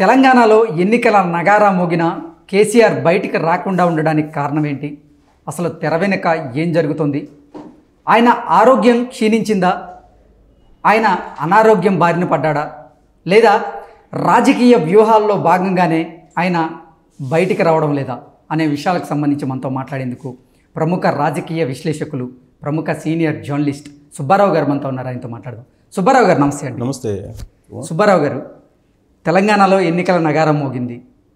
తెలంగాణలో ఎన్నికల నగారా మోగిన కేసీఆర్ బయటికి రాకుండా ఉండడానికి కారణం ఏంటి అసలు తెర వెనుక ఏం జరుగుతుంది ఆయన ఆరోగ్యం క్షీణించిందా ఆయన అనారోగ్యం బారిన పడ్డాడా లేదా రాజకీయ వ్యూహాల్లో భాగంగానే ఆయన బయటికి రావడం లేదా అనే విషయాలకు సంబంధించి మనతో మాట్లాడేందుకు ప్రముఖ రాజకీయ విశ్లేషకులు ప్రముఖ సీనియర్ జర్నలిస్ట్ సుబ్బారావు గారు మనతో ఉన్నారు ఆయనతో మాట్లాడదాం సుబ్బారావు గారు నమస్తే అండి నమస్తే సుబ్బారావు గారు తెలంగాణలో ఎన్నికల నగారం మోగింది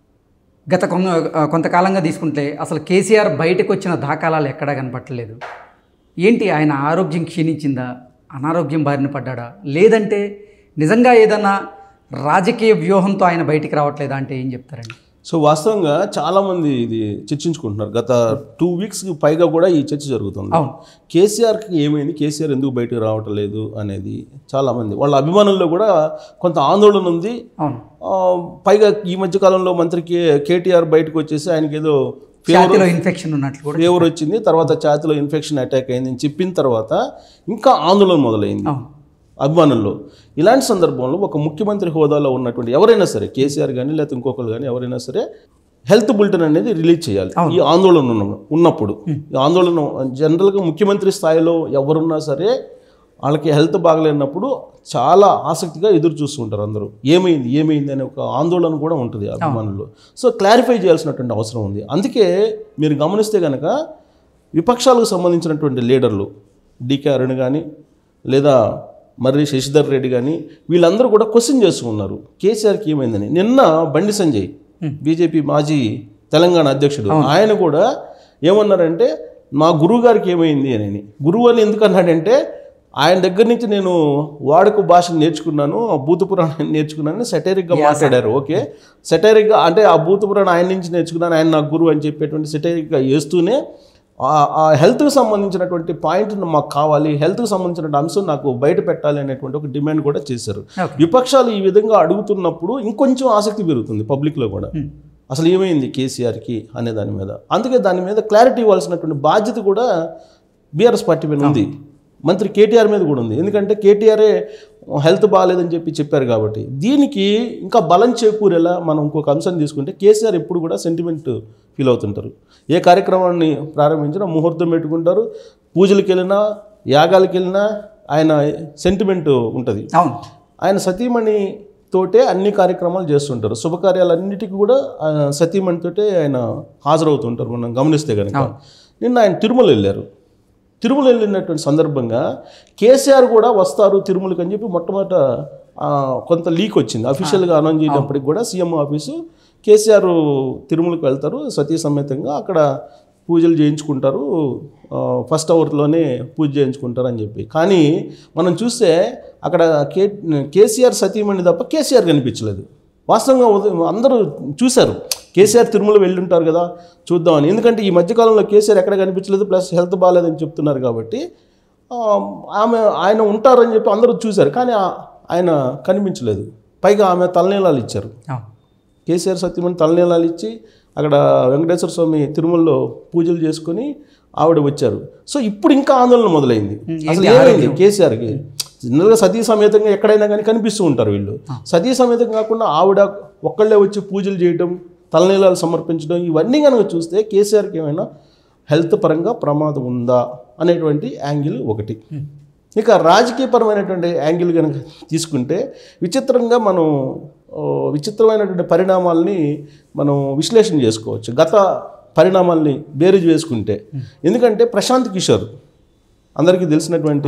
గత కొన్న కొంతకాలంగా తీసుకుంటే అసలు కేసీఆర్ బయటకు వచ్చిన దాఖలాలు ఎక్కడా కనపట్టలేదు ఏంటి ఆయన ఆరోగ్యం క్షీణించిందా అనారోగ్యం బారిన పడ్డాడా లేదంటే నిజంగా ఏదన్నా రాజకీయ వ్యూహంతో ఆయన బయటికి రావట్లేదా అంటే ఏం చెప్తారండి సో వాస్తవంగా చాలామంది ఇది చర్చించుకుంటున్నారు గత టూ వీక్స్కి పైగా కూడా ఈ చర్చ జరుగుతుంది అవును కేసీఆర్కి ఏమైంది కేసీఆర్ ఎందుకు బయటకు రావటం లేదు అనేది చాలామంది వాళ్ళ అభిమానుల్లో కూడా కొంత ఆందోళన ఉంది అవును ఆ, పైగా ఈ మధ్య కాలంలో మంత్రి కే కేటీఆర్ బయటకు వచ్చేసి ఆయనకి ఏదో ఛాతీలో ఇన్ఫెక్షన్ ఉన్నట్లు కూడా ఫీవర్ వచ్చింది తర్వాత ఛాతిలో ఇన్ఫెక్షన్ అటాక్ అయింది అని చెప్పిన తర్వాత ఇంకా ఆందోళన మొదలైంది అవును అభిమానుల్లో ఇలాంటి సందర్భంలో ఒక ముఖ్యమంత్రి హోదాలో ఉన్నటువంటి ఎవరైనా సరే కేసీఆర్ కానీ లేకపోతే ఇంకొకరు కానీ ఎవరైనా సరే హెల్త్ బులెటిన్ అనేది రిలీజ్ చేయాలి ఈ ఆందోళన ఉన్న- ఉన్నప్పుడు ఈ ఆందోళన జనరల్గా ముఖ్యమంత్రి స్థాయిలో ఎవరున్నా సరే వాళ్ళకి హెల్త్ బాగలేనప్పుడు చాలా ఆసక్తిగా ఎదురు చూస్తుంటారు అందరూ ఏమైంది ఏమైంది అనే ఒక ఆందోళన కూడా ఉంటుంది అభిమానుల్లో సో క్లారిఫై చేయాల్సినటువంటి అవసరం ఉంది అందుకే మీరు గమనిస్తే కనుక విపక్షాలకు సంబంధించినటువంటి లీడర్లు డికే అరుణ్ కానీ లేదా మర్రి శశిధర్ రెడ్డి కానీ వీళ్ళందరూ కూడా క్వశ్చన్ చేస్తూ ఉన్నారు కేసీఆర్కి ఏమైందని నిన్న బండి సంజయ్ బీజేపీ మాజీ తెలంగాణ అధ్యక్షుడు ఆయన కూడా ఏమన్నారంటే మా గురువు గారికి ఏమైంది అని గురువు అని ఎందుకు అన్నాడంటే ఆయన దగ్గర నుంచి నేను వాడుక భాష నేర్చుకున్నాను ఆ భూత పురాణం నేర్చుకున్నాను సెటైరిక్గా మాట్లాడారు ఓకే సెటైరిక్గా అంటే ఆ భూత పురాణం ఆయన నుంచి నేర్చుకున్నాను ఆయన నా గురువు అని చెప్పేటువంటి సెటైరిక్గా వేస్తూనే ఆ- ఆ హెల్త్కి సంబంధించినటువంటి పాయింట్ మాకు కావాలి హెల్త్కి సంబంధించిన అంశం నాకు బయట పెట్టాలి అనేటువంటి ఒక డిమాండ్ కూడా చేశారు Okay. విపక్షాలు ఈ విధంగా అడుగుతున్నప్పుడు ఇంకొంచెం ఆసక్తి పెరుగుతుంది పబ్లిక్లో కూడా అసలు ఏమైంది కేసీఆర్కి అనే దాని మీద అందుకే దాని మీద క్లారిటీ ఇవ్వాల్సినటువంటి బాధ్యత కూడా బీఆర్ఎస్ పార్టీ మీద ఉంది మంత్రి కేటీఆర్ మీద కూడా ఉంది ఎందుకంటే కేటీఆరే హెల్త్ బాగాలేదని చెప్పి చెప్పారు కాబట్టి దీనికి ఇంకా బలం చేకూరేలా మనం ఇంకొక అంశం తీసుకుంటే కేసీఆర్ ఎప్పుడు కూడా సెంటిమెంట్ ఫీల్ అవుతుంటారు ఏ కార్యక్రమాన్ని ప్రారంభించినా ముహూర్తం పెట్టుకుంటారు పూజలకు వెళ్ళినా యాగాలకు వెళ్ళినా ఆయన సెంటిమెంట్ ఉంటుంది అవును ఆయన సతీమణి తోటే అన్ని కార్యక్రమాలు చేస్తుంటారు శుభకార్యాలన్నిటికీ కూడా ఆ, సతీమణితోటే ఆయన హాజరవుతుంటారు మనం గమనిస్తే కనుక నిన్న ఆయన తిరుమల వెళ్ళారు తిరుమల వెళ్ళినటువంటి సందర్భంగా కేసీఆర్ కూడా వస్తారు తిరుమలకి అని చెప్పి మొట్టమొదట ఆ, కొంత లీక్ వచ్చింది అఫీషియల్గా అనౌన్స్ చేయనప్పటికి కూడా సీఎం ఆఫీసు కేసీఆర్ తిరుమలకి వెళ్తారు సతీ సమేతంగా అక్కడ పూజలు చేయించుకుంటారు ఆ, ఫస్ట్ అవర్లోనే పూజ చేయించుకుంటారు అని చెప్పి కానీ మనం చూస్తే అక్కడ కే కేసీఆర్ సతీమణి తప్ప కేసీఆర్ కనిపించలేదు వాస్తవంగా ఉదయం అందరూ చూశారు కేసీఆర్ తిరుమల వెళ్ళి ఉంటారు కదా చూద్దామని ఎందుకంటే ఈ మధ్యకాలంలో కేసీఆర్ ఎక్కడ కనిపించలేదు ప్లస్ హెల్త్ బాగాలేదని చెప్తున్నారు కాబట్టి ఆ, ఆమె ఆయన ఉంటారని చెప్పి అందరూ చూశారు కానీ ఆ- ఆయన కనిపించలేదు పైగా ఆమె తలనీలాలు ఇచ్చారు అవును కేసీఆర్ సత్యమని తలనీలాలు ఇచ్చి అక్కడ వెంకటేశ్వర స్వామి తిరుమలలో పూజలు చేసుకొని ఆవిడ వచ్చారు సో ఇప్పుడు ఇంకా ఆందోళన మొదలైంది అసలు ఏమైంది కేసీఆర్కి జనరల్గా సతీ సమేతంగా ఎక్కడైనా కానీ కనిపిస్తూ ఉంటారు వీళ్ళు సతీ సమేతం కాకుండా ఆవిడ ఒక్కళ్ళే వచ్చి పూజలు చేయటం తలనీలాలు సమర్పించడం ఇవన్నీ కనుక చూస్తే కేసీఆర్కి ఏమైనా హెల్త్ పరంగా ప్రమాదం ఉందా అనేటువంటి యాంగిల్ ఒకటి ఇక రాజకీయపరమైనటువంటి యాంగిల్ కనుక తీసుకుంటే విచిత్రంగా మనం ఓ, విచిత్రమైనటువంటి పరిణామాల్ని మనం విశ్లేషణ చేసుకోవచ్చు గత పరిణామాల్ని బేరీజ్ వేసుకుంటే ఎందుకంటే ప్రశాంత్ కిషోర్ అందరికీ తెలిసినటువంటి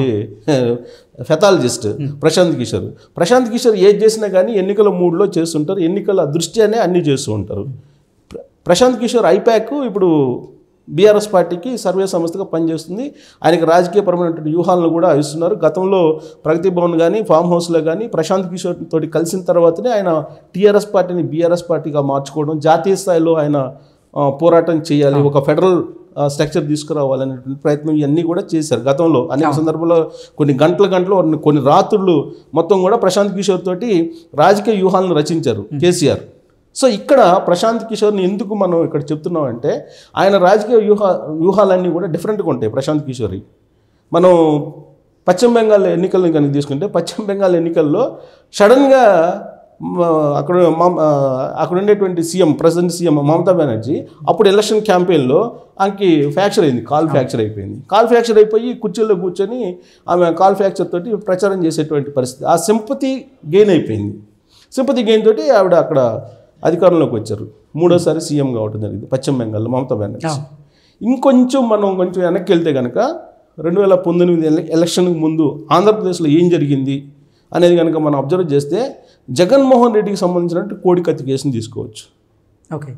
ఫెథాలజిస్ట్ ప్రశాంత్ కిషోర్ ప్రశాంత్ కిషోర్ ఏది చేసినా కానీ ఎన్నికల మూడ్లో చేస్తుంటారు ఎన్నికల దృష్ట్యానే అన్నీ చేస్తూ ఉంటారు ప్ర- ప్రశాంత్ కిషోర్ ఐపాక్ ఇప్పుడు బీఆర్ఎస్ పార్టీకి సర్వే సంస్థగా పనిచేస్తుంది ఆయనకి రాజకీయపరమైనటువంటి వ్యూహాలను కూడా ఇస్తున్నారు గతంలో ప్రగతి భవన్ కానీ ఫామ్ హౌస్లో కానీ ప్రశాంత్ కిషోర్ తోటి కలిసిన తర్వాతనే ఆయన టీఆర్ఎస్ పార్టీని బీఆర్ఎస్ పార్టీగా మార్చుకోవడం జాతీయ స్థాయిలో ఆయన ఆ, పోరాటం చేయాలి ఒక ఫెడరల్ స్ట్రక్చర్ తీసుకురావాలనేటువంటి ప్రయత్నం ఇవన్నీ కూడా చేశారు గతంలో అనేక సందర్భాల్లో కొన్ని గంటల గంటలు కొన్ని- కొన్ని రాత్రులు మొత్తం కూడా ప్రశాంత్ కిషోర్ తోటి రాజకీయ వ్యూహాలను రచించారు కేసీఆర్ సో ఇక్కడ ప్రశాంత్ కిషోర్ని ఎందుకు మనం ఇక్కడ చెప్తున్నాం అంటే ఆయన రాజకీయ వ్యూహ వ్యూహాలన్నీ కూడా డిఫరెంట్గా ఉంటాయి ప్రశాంత్ కిషోర్వి మనం పశ్చిమ బెంగాల్ ఎన్నికలను కనుక తీసుకుంటే పశ్చిమ బెంగాల్ ఎన్నికల్లో సడన్గా మ, అక్కడ మమ- ఆ, అక్కడ ఉండేటువంటి CM present CM Mamata Banerjee అప్పుడు ఎలక్షన్ క్యాంపెయిన్లో ఆమెకి ఫ్రాక్చర్ అయింది కాల్ ఫ్రాక్చర్ అయిపోయింది కాల్ ఫ్రాక్చర్ అయిపోయి కుర్చీలో కూర్చొని ఆమె కాల్ ఫ్రాక్చర్ తోటి ప్రచారం చేసేటువంటి పరిస్థితి ఆ సింపతి గెయిన్ అయిపోయింది సింపతి గెయిన్ తోటి ఆవిడ అక్కడ అధికారంలోకి వచ్చారు మూడోసారి సీఎం కావడం జరిగింది పశ్చిమ బెంగాల్లో మమతా బెనర్జీ ఇంకొంచెం మనం కొంచెం వెనక్కి వెళ్తే కనుక రెండు వేల పంతొమ్మిది ఎల- ఎలక్షన్కి ముందు ఆంధ్రప్రదేశ్లో ఏం జరిగింది అనేది కనుక మనం అబ్జర్వ్ చేస్తే జగన్మోహన్ రెడ్డికి సంబంధించినట్టు కోడి కత్తి కేసుని తీసుకోవచ్చు ఓకే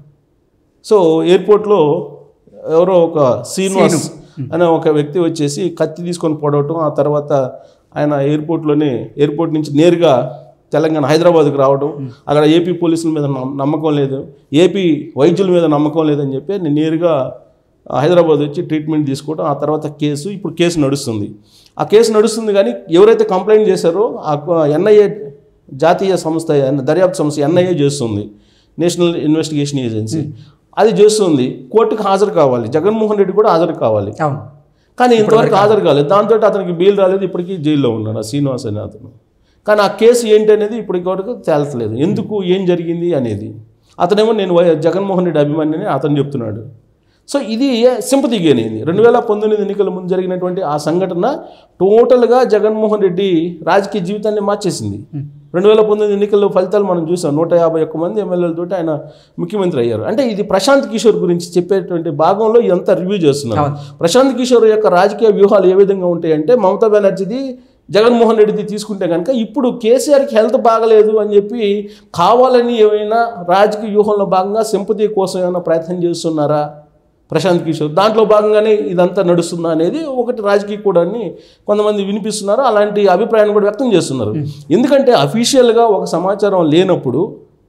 సో ఎయిర్పోర్ట్లో ఎవరో ఒక శ్రీనివాస్ అనే ఒక వ్యక్తి వచ్చేసి కత్తి తీసుకొని పొడవటం ఆ తర్వాత ఆయన ఎయిర్పోర్ట్లోనే ఎయిర్పోర్ట్ నుంచి నేరుగా తెలంగాణ హైదరాబాద్కి రావడం అక్కడ ఏపీ పోలీసుల మీద నమ్మ- నమ్మకం లేదు ఏపీ వైద్యుల మీద నమ్మకం లేదని చెప్పి నేను నేరుగా హైదరాబాద్ వచ్చి ట్రీట్మెంట్ తీసుకోవడం ఆ తర్వాత కేసు ఇప్పుడు కేసు నడుస్తుంది ఆ కేసు నడుస్తుంది కానీ ఎవరైతే కంప్లైంట్ చేశారో ఆ ఎన్ఐఏ జాతీయ సంస్థ దర్యాప్తు సంస్థ ఎన్ఐఏ చేస్తుంది నేషనల్ ఇన్వెస్టిగేషన్ ఏజెన్సీ అది చేస్తుంది కోర్టుకు హాజరు కావాలి జగన్మోహన్ రెడ్డి కూడా హాజరు కావాలి అవును కానీ ఇంతవరకు హాజరు కాలేదు దాంతో అతనికి బెయిల్ రాలేదు ఇప్పటికీ జైల్లో ఉన్నాడు ఆ శ్రీనివాస్ అనే అతను కానీ ఆ కేసు ఏంటి అనేది ఇప్పటికి వరకు తేల్చలేదు ఎందుకు ఏం జరిగింది అనేది అతనేమో నేను వై- జగన్మోహన్ రెడ్డి అభిమానిని అతను చెప్తున్నాడు సో ఇది సింపతి గెయిన్ అయింది రెండు వేల పంతొమ్మిది ఎన్నికల ముందు జరిగినటువంటి ఆ సంఘటన టోటల్గా జగన్మోహన్ రెడ్డి రాజకీయ జీవితాన్ని మార్చేసింది రెండు వేల పంతొమ్మిది ఎన్నికల్లో ఫలితాలు మనం చూసాం నూట యాభై ఒక్క మంది ఎమ్మెల్యేలతో ఆయన ముఖ్యమంత్రి అయ్యారు అంటే ఇది ప్రశాంత్ కిషోర్ గురించి చెప్పేటువంటి భాగంలో ఇదంతా రివ్యూ చేస్తున్నారు ప్రశాంత్ కిషోర్ యొక్క రాజకీయ వ్యూహాలు ఏ విధంగా ఉంటాయంటే మమతా బెనర్జీది జగన్మోహన్ రెడ్డిది తీసుకుంటే కనుక ఇప్పుడు కేసీఆర్కి హెల్త్ బాగలేదు అని చెప్పి కావాలని ఏమైనా రాజకీయ వ్యూహంలో భాగంగా సింపతి కోసం ఏమైనా ప్రయత్నం చేస్తున్నారా ప్రశాంత్ కిషోర్ దాంట్లో భాగంగానే ఇదంతా నడుస్తుందా అనేది ఒకటి రాజకీయ కూడాన్ని కొంతమంది వినిపిస్తున్నారు అలాంటి అభిప్రాయాన్ని కూడా వ్యక్తం చేస్తున్నారు ఎందుకంటే అఫీషియల్గా ఒక సమాచారం లేనప్పుడు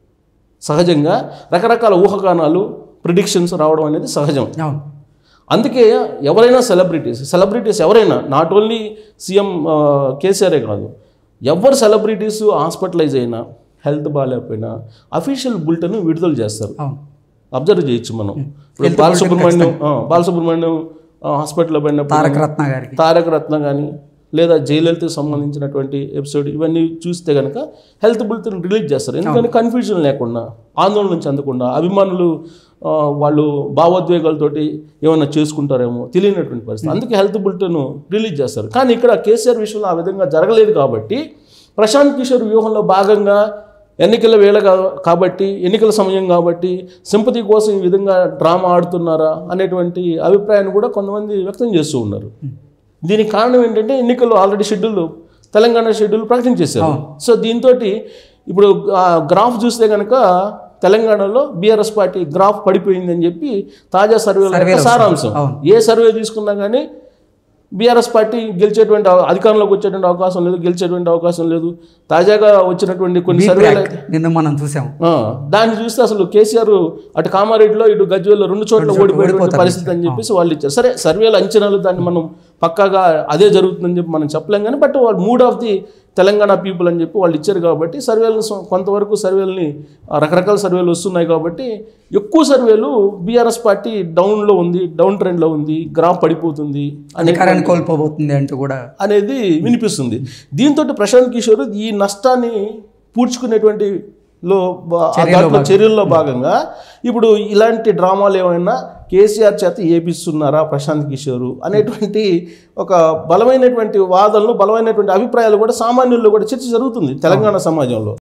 సహజంగా రకరకాల ఊహగానాలు ప్రిడిక్షన్స్ రావడం అనేది సహజం అవును అందుకే ఎవరైనా సెలబ్రిటీస్ సెలబ్రిటీస్ ఎవరైనా నాట్ ఓన్లీ సీఎం కేసీఆరే కాదు ఎవరు సెలబ్రిటీస్ హాస్పిటలైజ్ అయినా హెల్త్ బాగాలేకపోయినా అఫీషియల్ బులెటిన్ విడుదల చేస్తారు అవును అబ్జర్వ్ చేయొచ్చు మనం ఇప్పుడు బాలసుబ్రహ్మణ్యం ఆ, బాలసుబ్రహ్మణ్యం ఆ, హాస్పిటల్లో పడినప్పుడు తారక రత్న గారికి తారక రత్న కానీ లేదా జయలలితకు సంబంధించినటువంటి ఎపిసోడ్ ఇవన్నీ చూస్తే కనుక హెల్త్ బులెటిన్ రిలీజ్ చేస్తారు ఎందుకంటే కన్ఫ్యూజన్ లేకుండా ఆందోళన చెందకుండా అభిమానులు ఆ, వాళ్ళు భావోద్వేగాలతోటి ఏమైనా చేసుకుంటారేమో తెలియనటువంటి పరిస్థితి అందుకే హెల్త్ బులెటిన్ రిలీజ్ చేస్తారు కానీ ఇక్కడ కేసీఆర్ విషయంలో ఆ విధంగా జరగలేదు కాబట్టి ప్రశాంత్ కిషోర్ వ్యూహంలో భాగంగా ఎన్నికల వేళ కా- కాబట్టి ఎన్నికల సమయం కాబట్టి సింపతి కోసం ఈ విధంగా డ్రామా ఆడుతున్నారా అనేటువంటి అభిప్రాయాన్ని కూడా కొంతమంది వ్యక్తం చేస్తూ ఉన్నారు దీనికి కారణం ఏంటంటే ఎన్నికలు ఆల్రెడీ షెడ్యూల్ తెలంగాణ షెడ్యూల్ ప్రకటించేశారు సో దీంతో ఇప్పుడు ఆ గ్రాఫ్ చూస్తే కనుక తెలంగాణలో బీఆర్ఎస్ పార్టీ గ్రాఫ్ పడిపోయింది అని చెప్పి తాజా సర్వేల యొక్క సర్వేలు సారాంశం అవును. ఏ సర్వే తీసుకున్నా కానీ బీఆర్ఎస్ పార్టీ గెలిచేటువంటి అవ- అధికారంలోకి వచ్చేటువంటి అవకాశం లేదు గెలిచేటువంటి అవకాశం లేదు తాజాగా వచ్చినటువంటి కొన్ని సర్వేలు అయితే నిన్న మనం చూసాం ఆ, దాన్ని చూస్తే అసలు కేసీఆర్ అటు కామారెడ్డిలో ఇటు గజ్వేల్లో రెండు చోట్ల ఓడిపోయేటువంటి పరిస్థితి అని చెప్పేసి వాళ్ళు ఇచ్చారు సరే సర్వేల అంచనాలు దాన్ని మనం పక్కాగా అదే జరుగుతుందని చెప్పి మనం చెప్పలేం కానీ బట్ వాళ్ళు mood of the Telangana people అని చెప్పి వాళ్ళు ఇచ్చారు కాబట్టి సర్వేలను సొ- కొంతవరకు సర్వేలని ఆ, రకరకాల సర్వేలు వస్తున్నాయి కాబట్టి ఎక్కువ సర్వేలు బీఆర్ఎస్ పార్టీ డౌన్లో ఉంది డౌన్ ట్రెండ్లో ఉంది గ్రాఫ్ పడిపోతుంది అనే అధికారాన్ని కోల్పోబోతుంది అంటూ కూడా అనేది వినిపిస్తుంది దీంతో ప్రశాంత్ కిషోర్ ఈ నష్టాన్ని పూడ్చుకునేటువంటి లో బా- ఆ దాంట్లో చర్యల్లో భాగంగా ఇప్పుడు ఇలాంటి డ్రామాలు ఏమైనా కేసీఆర్ చేత ఏపిస్తున్నారా ప్రశాంత్ కిషోర్ అనేటువంటి ఒక బలమైనటువంటి వాదనలు బలమైనటువంటి అభిప్రాయాలు కూడా సామాన్యుల్లో కూడా చర్చ జరుగుతుంది తెలంగాణ సమాజంలో